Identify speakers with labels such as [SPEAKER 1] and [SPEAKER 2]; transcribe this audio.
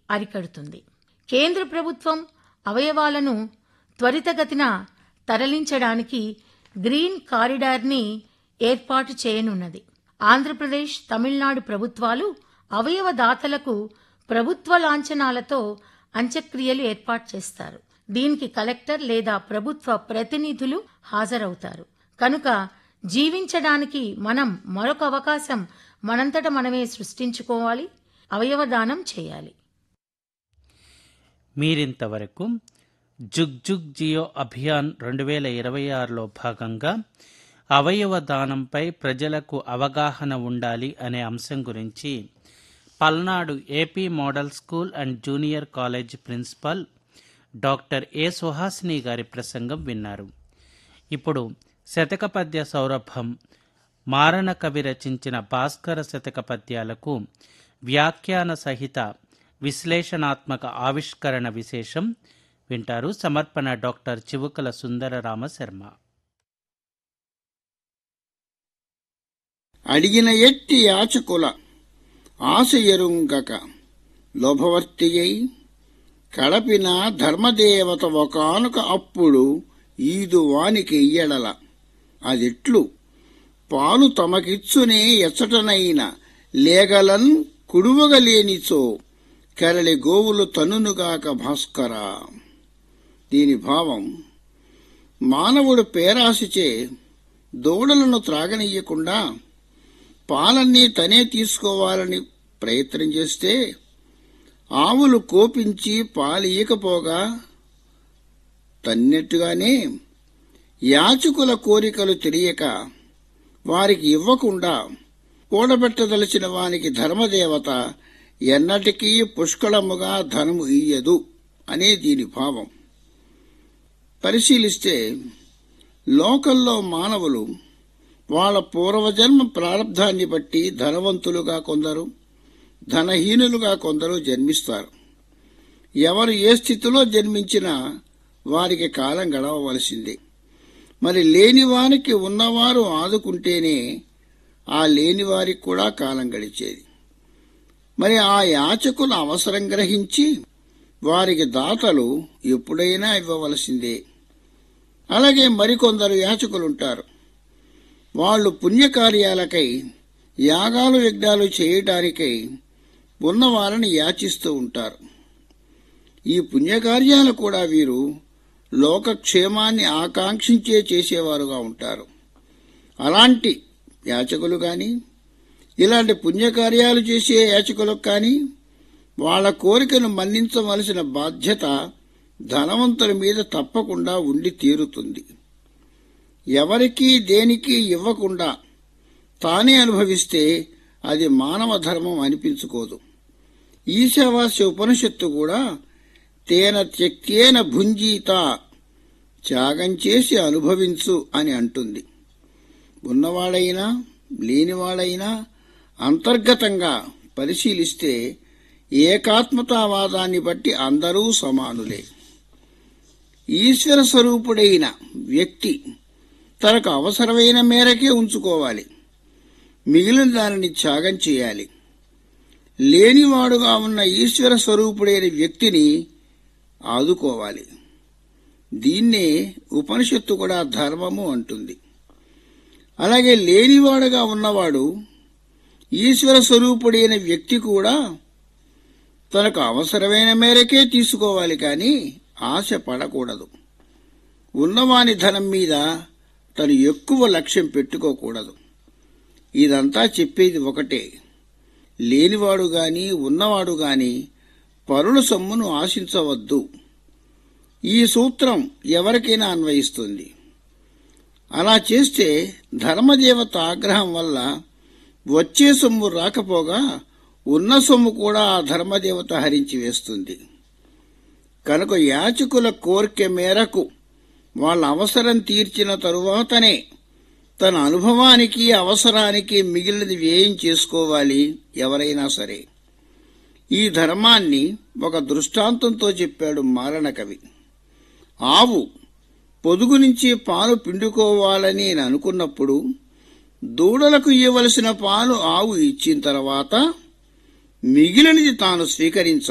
[SPEAKER 1] అరికడుతుంది కేంద్ర ప్రభుత్వం అవయవాలను త్వరితగతిన తరలించడానికి గ్రీన్ కారిడార్ని ఏర్పాటు చేయనున్నది ఆంధ్రప్రదేశ్ తమిళనాడు ప్రభుత్వాలు అవయవ దాతలకు ప్రభుత్వ లాంఛనాలతో అంత్యక్రియలు ఏర్పాటు చేస్తారు దీనికి కలెక్టర్ లేదా ప్రభుత్వ ప్రతినిధులు హాజరవుతారు కనుక జీవించడానికి మనం మరొక అవకాశం మనంతట మనమే సృష్టించుకోవాలి అవయవదానం చేయాలి
[SPEAKER 2] మీరింతవరకు జుగ్ జుగ్ జియో అభియాన్ రెండు వేల ఇరవై ఆరులో భాగంగా అవయవ దానంపై ప్రజలకు అవగాహన ఉండాలి అనే అంశం గురించి Palnadu AP model school and junior college principal doctor A Suhasini గారి ప్రసంగం విన్నారు ఇప్పుడు శతక పద్య సౌరభం మారణ కవి రచించిన భాస్కర శతక పద్యాలకు వ్యాఖ్యాన సహిత విశ్లేషణాత్మక ఆవిష్కరణ విశేషం వింటారు సమర్పణ డాక్టర్ చివుకల సుందరరామ శర్మ
[SPEAKER 3] అడిగిన ఎట్టి యాచకుల ఆశ ఎరుంగక లోభవర్తియై కడపిన ధర్మదేవత ఒకానుక అప్పుడు ఈదు వానికి ఇయ్యడల అదిట్లు పాలు తమకిచ్చునే ఎచ్చటనైన లేగలన్ కుడువగలేనిచో కరలి గోవులు తనునుగాక భాస్కర దీని భావం మానవుడు పేరాశిచే దూడలను త్రాగనీయకుండా పాలన్నీ తనే తీసుకోవాలని ప్రయత్నం చేస్తే ఆవులు కోపించి పాలియకపోగా తన్నట్టుగానే యాచకుల కోరికలు తెలియక వారికి ఇవ్వకుండా కూడబెట్టదలిచిన వానికి ధర్మదేవత ఎన్నటికీ పుష్కళముగా ధనము ఇయ్యదు అనే దీని భావం పరిశీలిస్తే లోకల్లో మానవులు వాళ్ళ పూర్వజన్మ ప్రారంధాన్ని బట్టి ధనవంతులుగా కొందరు ధనహీనులుగా కొందరు జన్మిస్తారు ఎవరు ఏ స్థితిలో జన్మించినా వారికి కాలం గడవవలసిందే మరి లేని వారికి ఉన్నవారు ఆదుకుంటేనే ఆ లేని వారికి కూడా కాలం గడిచేది మరి ఆ యాచకుల అవసరం గ్రహించి వారికి దాతలు ఎప్పుడైనా ఇవ్వవలసిందే అలాగే మరికొందరు యాచకులుంటారు వాళ్ళు పుణ్యకార్యాలకై యాగాలు యజ్ఞాలు చేయటానికై ఉన్నవారిని యాచిస్తూ ఉంటారు ఈ పుణ్యకార్యాలు కూడా వీరు లోకక్షేమాన్ని ఆకాంక్షించే చేసేవారుగా ఉంటారు అలాంటి యాచకులు గాని ఇలాంటి పుణ్యకార్యాలు చేసే యాచకులకు కానీ వాళ్ళ కోరికను మన్నించవలసిన బాధ్యత ధనవంతుల మీద తప్పకుండా ఉండి తీరుతుంది ఎవరికీ దేనికి ఇవ్వకుండా తానే అనుభవిస్తే అది మానవ ధర్మం అనిపించుకోదు ఈశావాస్య ఉపనిషత్తు కూడా తేన త్యక్తేన భుంజీత త్యాగం చేసి అనుభవించు అని అంటుంది ఉన్నవాడైనా లేనివాడైనా అంతర్గతంగా పరిశీలిస్తే ఏకాత్మతావాదాన్ని బట్టి అందరూ సమానులే ఈశ్వర స్వరూపుడైన వ్యక్తి తనకు అవసరమైన మేరకే ఉంచుకోవాలి మిగిలిన దానిని త్యాగం చేయాలి లేనివాడుగా ఉన్న ఈశ్వర స్వరూపుడైన వ్యక్తిని ఆదుకోవాలి దీన్నే ఉపనిషత్తు కూడా ధర్మము అంటుంది అలాగే లేనివాడుగా ఉన్నవాడు ఈశ్వర స్వరూపుడైన వ్యక్తి కూడా తనకు అవసరమైన మేరకే తీసుకోవాలి కానీ ఆశ పడకూడదు ఉన్నవాని ధనం మీద తను ఎక్కువ లక్ష్యం పెట్టుకోకూడదు ఇదంతా చెప్పేది ఒకటే లేనివాడు గాని ఉన్నవాడు గాని పరుల సొమ్మును ఆశించవద్దు ఈ సూత్రం ఎవరికైనా అన్వయిస్తుంది అలా చేస్తే ధర్మదేవత ఆగ్రహం వల్ల వచ్చే సొమ్ము రాకపోగా ఉన్న సొమ్ము కూడా ఆ ధర్మదేవత హరించి వేస్తుంది కనుక యాచకుల కోరిక మేరకు వాళ్ళ అవసరం తీర్చిన తరువాతనే తన అనుభవానికి అవసరానికి మిగిలినది వ్యయం చేసుకోవాలి ఎవరైనా సరే ఈ ధర్మాన్ని ఒక దృష్టాంతంతో చెప్పాడు మారణ కవి ఆవు పొదుగు నుంచి పాలు పిండుకోవాలని నేను అనుకున్నప్పుడు దూడలకు ఇవ్వవలసిన పాలు ఆవు ఇచ్చిన తర్వాత మిగిలినది తాను స్వీకరించాలి